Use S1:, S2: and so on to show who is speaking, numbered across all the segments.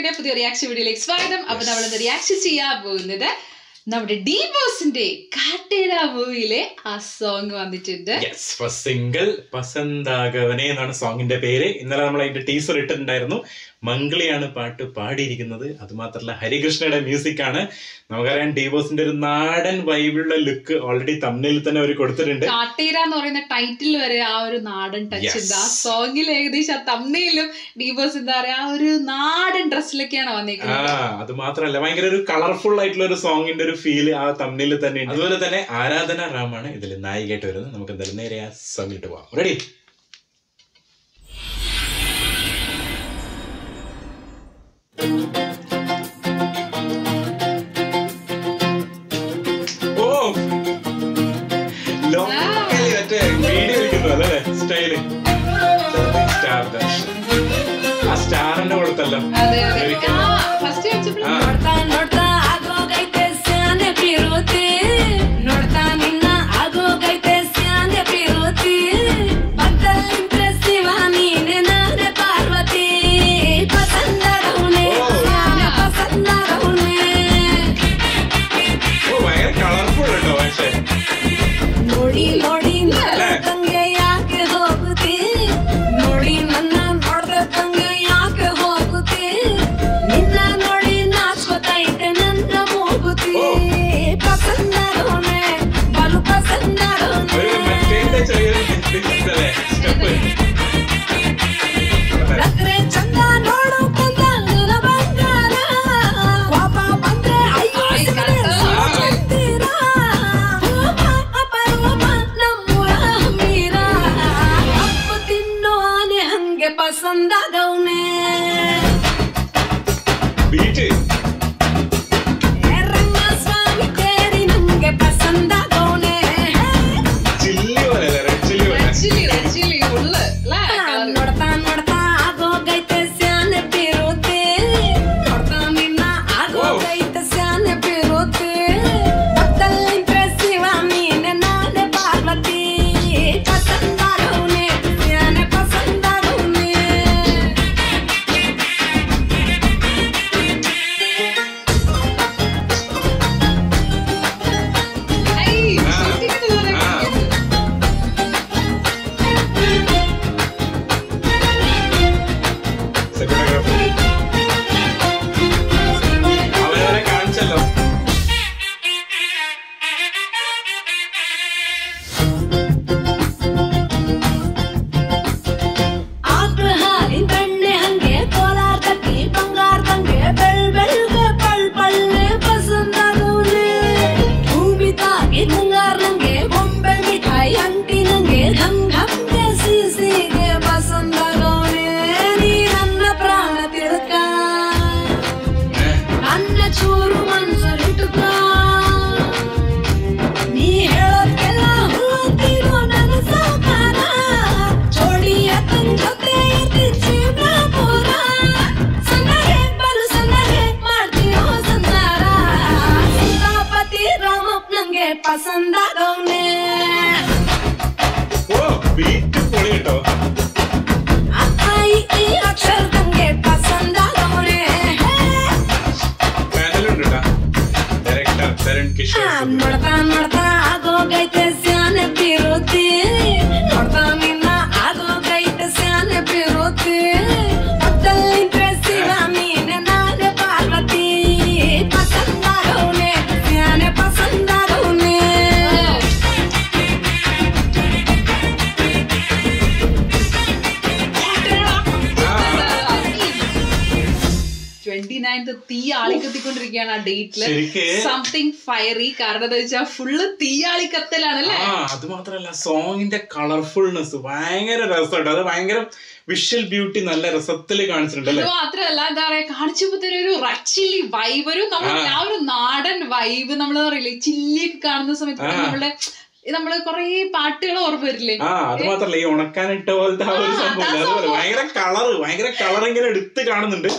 S1: ബ്ലോഗിന്റെ പുതിയ റിയാക്ഷൻ വീഡിയോയിലേക്ക് സ്വാഗതം അപ്പൊ നമ്മൾ ഇന്ന് റിയാക്ഷൻ ചെയ്യാൻ പോകുന്നത് നമ്മുടെ ഡി ബോസിന്റെ കാട്ടേര മൂവിയിലെ ആ സോങ് വന്നിട്ടുണ്ട്
S2: യെസ് സിംഗിൾ പസന്താകവനെ എന്നാണ് സോങ്ങിന്റെ പേര് ഇന്നലെ നമ്മൾ അതിന്റെ ടീസർ ഇട്ടിട്ടുണ്ടായിരുന്നു മംഗളിയാണ് പാട്ട് പാടിയിരിക്കുന്നത് അത് മാത്രമല്ല ഹരികൃഷ്ണയുടെ മ്യൂസിക് ആണ് നമുക്കറിയാം ഡീബോസിന്റെ ഒരു നാടൻ വൈബിലുള്ള ലുക്ക് ഓൾറെഡി തമ്മിൽ തന്നെ അവർ കൊടുത്തിട്ടുണ്ട്
S1: കാട്ടേര എന്ന് പറയുന്ന ടൈറ്റിൽ വരെ ആ ഒരു നാടൻ ടച്ച്
S2: Yes.
S1: ഉണ്ട് ആ സോങ്ങിൽ ഏകദേശം ആ തമ്മിലും ഡി ബോസ് എന്താ പറയാ ആ ഒരു നാടൻ ഡ്രസ്സിലൊക്കെയാണ്
S2: ആ
S1: വന്നേക്കുന്നത്
S2: അത് മാത്രമല്ല ഭയങ്കര ഒരു കളർഫുൾ ആയിട്ടുള്ള ഒരു സോങ്ങിന്റെ ഒരു ഫീല് ആ തമ്മിൽ തന്നെ ഉണ്ട് അതുപോലെ തന്നെ ആരാധന റാമാണ് ഇതിൽ നായികയായിട്ട് വരുന്നത് നമുക്ക് എന്തായാലും നേരെ ആ സോങ്ങിട്ട് പോവാം റെഡി ഓ ലോക്കലി മറ്റേ വീഡിയോ ഇരിക്കുന്നു അല്ലേ സ്റ്റൈല് സ്റ്റാർ ദർശൻ ആ സ്റ്റാറിന്റെ കൊടുത്തല്ലോ
S1: അതെ അതെ ഫസ്റ്റ് വെച്ചപ്പോൾ
S2: ആ.
S3: ನೋಡ್ತಾ ನೋಡ್ತಾ ಆಗೋಗೈತೆ ಸ್ಯಾನೆ ಪ್ರೀತಿ ನೋಡ್ತಾ ನಿನ್ನ ಆಗೋಗೈತೆ ಸ್ಯಾನೆ ಪ್ರೀತಿ ಪಕ್ಕದಲ್ಲಿದ್ರೆ ಶಿವ ನೀನೆ ನಾನೇ ಪಾರ್ವತಿ ಪಸಂದರವನೆ ಸ್ಯಾನೆ ಪಸಂದರವನೆ
S2: ഓ ഭയങ്കര കളർഫുൾ കേട്ടോ പക്ഷേ
S3: ನೋಡಿ ನೋಡಿ ನನ್ನ ತಂಗೆ ಯಾಕೆ ಹೋಗುತ್ತಿ ನೋಡಿ ನನ್ನ ನೋಡ್ದ ತಂಗೆ ಯಾಕೆ ಹೋಗುತ್ತಿ ನಿನ್ನ ನೋಡಿ ನಾಚ್ಕೋತೈತೆ ನನ್ನ ಮೂಗುತಿ ಪಸಂದರೋನೆ ಬಲು
S2: ഒരു
S3: ಪಸಂದರೋನೆ
S2: മറ്റേ ചെറിയൊരു സ്റ്റെപ്പ്
S3: ನಕ್ರೆ ಚಂದ ನೋಡು ಕಂದ ನನ್ನ ಬಂಗಾರ ಕೋಪ ಬಂದ್ರೆ ಅಯ್ಯೋ ಸಿಗದೆ ಸಾಯ್ತೀರ. ರೂಪ ಅಪರೂಪ ನಮ್ಮೂರ ಹಮ್ಮೀರ. ಅಪ್ಪು ತಿನ್ನೋ ಆನೆ ಹಂಗೆ ಪಸಂದಾಗವ್ನೆ
S2: ബീറ്റ്
S3: ಏ ರಂಗಸ್ವಾಮಿ ಕೇರಿ ನಂಗೆ ಪಸಂದಾಗವ್ನೆ
S2: ചില്ലി പോലെ റെഡ് ചില്ലി പോലെ
S1: ചില്ലി ചില്ലി ഉള്ളു അല്ലേ colour.
S3: ನೋಡ್ತಾ ನೋಡ್ತಾ ಆಗೋಗೈತೆ ಸ್ಯಾನೆ ಪಿರುತಿ ನೋಡ್ತಾ ನಿನ್ನ ಆಗೋಗೈತೆ ಸ್ಯಾನೆ ಪಿರುತಿ ಪಕ್ಕದಲ್ಲಿದ್ರೆ ಶಿವ ನೀನೆ ನಾನೇ ಪಾರ್ವತಿ ಪಸಂದಾಗವ್ನೆ ಸ್ಯಾನೆ ಪಸಂದಾಗವ್ನೆ
S1: ഐ,
S2: ആ.
S1: shooting പോലെ
S2: ആ. സെക്കൻഡോഗ്രാഫി അവരവരെ കാണിച്ചല്ലോ
S3: ಆಕ್ಳ ಹಾಲಿನ ಬೆಣ್ಣೆ ಹಂಗೆ ಕೋಲಾರದಕ್ಕಿ ಬಂಗಾರದಂಗೆ ಬೆಳ್ ಬೆಳ್ಗೆ ಪಳ್ ಪಳ್ಳೆ ಪಸಂದಾಗವ್ನೆ ಭೂಮಿ ತಾಗಿ ಮುಂಗಾರ ನಂಗೆ ಬೊಂಬೆ ಮಿಠಾಯಿ ಅಂಟಿ ನಂಗೆ ಹಂಗ್ ಹಂಗೆ ಸೀಸಿಗೆ ಪಸಂದಾಗವ್ನೆ ನೀ ನನ್ನ ಪ್ರಾಣ ತಿಳ್ಕ ನನ್ನ ಚೂರು ಮನ್ಸರಿಟ್ಟುಕ ನೀ ಹೇಳೋದ್ಕೆಲ್ಲ ಹೋಗ್ತಿರೋ ನನ್ನ ಸಾಕಾರ ಜೋಡಿಯ ತನ್ ಜೊತೆ ಇರ್ತಿ ಜೀವನ ಪೂರ ಸಣ್ಣಗೆ ಬಲು ಸಣ್ಣಗೆ ಮಾಡ್ತೀರೋ ಸಂಸಾರ ಸೀತಾಪತಿ ರಾಮಪ್ಪ ನಂಗೆ ಪಸಂದಾಗವ್ನೆ
S2: ഓ ബീറ്റ് പൊളി കേട്ടോ
S3: ಅಕ್ಕ ಈ ಅಕ್ಷರ ನಂಗೆ ಪಸಂದಾಗವ್ನೆ
S2: പാനലുണ്ട് കേട്ടോ ഡയറക്ടർ തരുൺ കിഷോർ
S3: ನೋಡ್ತಾ ನೋಡ್ತಾ ಆಗೋಗೈತೆ ಸ್ಯಾನೆ ಪಿರುತಿ ನೋಡ್ತಾ ನಿನ್ನ ಆಗೋಗೈತೆ ಸ್ಯಾನೆ ಪಿರುತಿ ಪಕ್ಕದಲ್ಲಿದ್ರೆ ಶಿವ ನೀನೆ ನಾನೇ ಪಾರ್ವತಿ ಪಸಂದಾಗವ್ನೆ ಸ್ಯಾನೆ ಪಸಂದಾಗವ್ನೆ
S1: ട്വന്റി നയൻത് തീ ആളിക്കത്തിക്കൊണ്ടിരിക്കുകയാണ് ആ ഡേറ്റില്
S2: ശരിക്ക്
S1: സംതിങ് ഫയറി കാരണം എന്താ വെച്ചാൽ ഫുള്ള് തീ ആളിക്കത്തലാണല്ലേ
S2: ആ അത് മാത്രല്ല സോങ്ങിന്റെ കളർഫുൾനെസ് ഭയങ്കര രസമുണ്ട് അത് ഭയങ്കര വിഷ്വൽ ബ്യൂട്ടി നല്ല രസത്തിൽ കാണിച്ചിട്ടുണ്ട് അല്ലേ
S1: അത് മാത്രല്ല എന്താ പറയാ കാണിച്ചപ്പോ തന്നെ ഒരു റച്ചില്ലി വൈബ് ഒരു നമ്മൾ
S2: ആ.
S1: ആ ഒരു നാടൻ വൈബ് നമ്മൾ പറയില്ലേ ചില്ലിയൊക്കെ കാണുന്ന സമയത്ത്
S2: ആ.
S1: നമ്മള് നമ്മള് കൊറേ പാട്ടുകൾ ഓർമ്മ വരില്ലേ
S2: ആ അത് മാത്രല്ല ഈ ഉണക്കാനിട്ട പോലത്തെ ആ ഒരു
S1: ആ,
S2: സംഭവം
S1: അതാ
S2: അതുപോലെ
S1: സംഭവം.
S2: ഭയങ്കര കളറ് ഭയങ്കര കളർ ഇങ്ങനെ എടുത്ത് കാണുന്നുണ്ട്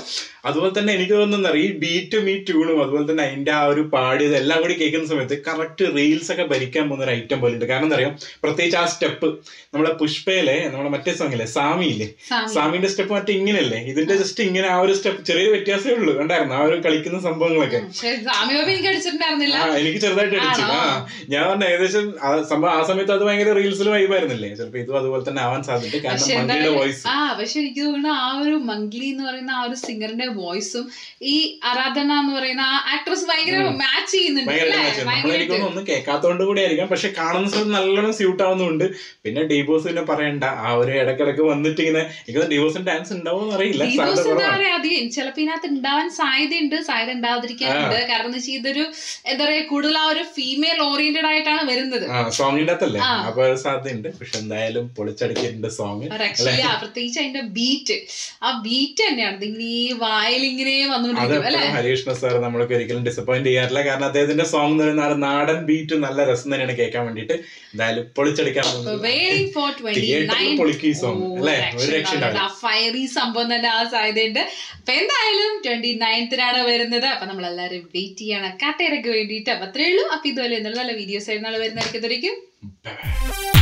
S2: അതുപോലെ തന്നെ എനിക്ക് തോന്നുന്നത് ഈ ബീറ്റും ഈ ട്യൂണും അതുപോലെ തന്നെ അതിന്റെ ആ ഒരു പാടിയത് എല്ലാം കൂടി കേൾക്കുന്ന സമയത്ത് കറക്റ്റ് റീൽസ് ഒക്കെ ഭരിക്കാൻ പോകുന്ന ഒരു ഐറ്റം പോലെ ഉണ്ട് കാരണം എന്താ അറിയാം പ്രത്യേകിച്ച് ആ സ്റ്റെപ്പ് നമ്മളെ പുഷ്പയിലെ നമ്മളെ മറ്റേ സോങ്ങില്ലേ സാമിയില്ലേ
S1: സാമി.
S2: സാമിന്റെ സ്റ്റെപ്പ് മറ്റേ ഇങ്ങനെയല്ലേ ഇതിന്റെ ജസ്റ്റ് ഇങ്ങനെ ആ ഒരു സ്റ്റെപ്പ് ചെറിയൊരു വ്യത്യാസമേ ഉള്ളൂ കണ്ടായിരുന്നു ആ ഒരു കളിക്കുന്ന സംഭവങ്ങളൊക്കെ
S1: പക്ഷെ സാമി ബാബ എനിക്ക് അടിച്ചിട്ടുണ്ടായിരുന്നില്ല
S2: ആ എനിക്ക് ചെറുതായിട്ട് അടിച്ചു
S1: ആണോ?
S2: ആ ഞാൻ പറഞ്ഞ ഏകദേശം ആ സംഭവം ആ സമയത്ത് അത് ഭയങ്കര റീൽസിൽ വൈബായിരുന്നില്ലേ ചിലപ്പോ ഇതും അതുപോലെ തന്നെ ആവാൻ സാധ്യത കാരണം
S1: പക്ഷെ എന്താ
S2: മങ്കിയുടെ വോയിസ്
S1: ആ പക്ഷെ എനിക്ക് തോന്നുന്നു ആ ഒരു മംഗ്ലി എന്ന് പറയുന്ന ആ ഒരു സിംഗറിന്റെ വോയിസും ഈ ആരാധന എന്ന് പറയുന്ന ആ ആക്ട്രസ് ഭയങ്കര മാച്ച് ചെയ്യുന്നുണ്ട്
S2: ഭയങ്കര
S1: അല്ലേ?
S2: നമ്മൾ
S1: ഭയങ്കരായിട്ട്.
S2: എനിക്കൊന്നും ഒന്നും കേൾക്കാത്തതുകൊണ്ട് കൂടി ആയിരിക്കാം പക്ഷെ കാണുന്ന സമയത്ത് നല്ലോണം സ്യൂട്ട് ആവുന്നുണ്ട് പിന്നെ ഡീബോസ് പിന്നെ പറയണ്ട ആ ഒരു ഇടക്കിടക്ക് വന്നിട്ട് ഇങ്ങനെ എനിക്ക് ഡീബോസിന് ഡാൻസ് ഉണ്ടാവും അറിയില്ല സാധ്യത
S1: ഡിവോഴ്സ് എന്താ
S2: കുറവാണ്
S1: പറയാ അധികം ചിലപ്പോ ഇതിനകത്ത് ഉണ്ടാവാൻ സാധ്യതയുണ്ട് സാധ്യത ഉണ്ടാവാതിരിക്കാനുണ്ട് കാരണം എന്ന് വെച്ചാൽ ഇതൊരു എന്താ പറയാ കൂടുതൽ ആ ഒരു ഫീമെയിൽ ഓറിയന്റഡ് ആയിട്ടാണ് വരുന്നത്
S2: ആ സോങ്ങിന്റെ അകത്തല്ലേ
S1: ആ.
S2: അപ്പൊ ഒരു സാധ്യതയുണ്ട് പക്ഷെ എന്തായാലും പൊളിച്ചടിക്കിട്ടുണ്ട് സോങ്
S1: ആക്ച്വലി പ്രത്യേകിച്ച് അതിന്റെ ബീറ്റ് ആ ബീറ്റ് തന്നെയാണ് ഇതിങ്ങനെ ഈ വായിലിങ്ങനെ
S2: അത്
S1: വന്നുകൊണ്ടിരിക്കും അല്ലെ
S2: എപ്പോഴും ഹരീഷ്ണ സാർ നമ്മൾക്ക് ഒരിക്കലും ഡിസപ്പോയിന്റ് ചെയ്യാറില്ല കാരണം അദ്ദേഹത്തിന്റെ സോങ് എന്ന് പറയുന്ന ആ ഒരു നാടൻ ബീറ്റ് നല്ല രസം തന്നെയാണ് കേൾക്കാൻ വേണ്ടിയിട്ട് എന്തായാലും പൊളിച്ചടിക്കാൻ പോകുന്നത്
S1: വെയിറ്റിംഗ് ഫോർ ട്വന്റി
S2: തിയേറ്ററിൽ പൊളിക്കും ഈ song, അല്ലേ? ഒരു രക്ഷ ഉണ്ടാവില്ല.
S1: ഫയറി സംഭവം തന്നെ ആ സാധ്യതയുണ്ട് അപ്പൊ എന്തായാലും ട്വന്റി നയൻത്തിനാണ് വരുന്നത് അപ്പൊ നമ്മൾ എല്ലാവരും വെയിറ്റ് ചെയ്യണം കാട്ടേരക്ക് വേണ്ടിയിട്ട് അപ്പൊ അത്രേ ഉള്ളൂ അപ്പൊ ഇതുപോലെ നല്ല നല്ല വീഡിയോസ് ആയിരുന്നു വരുന്നതായിരിക്കും
S2: Bye bye.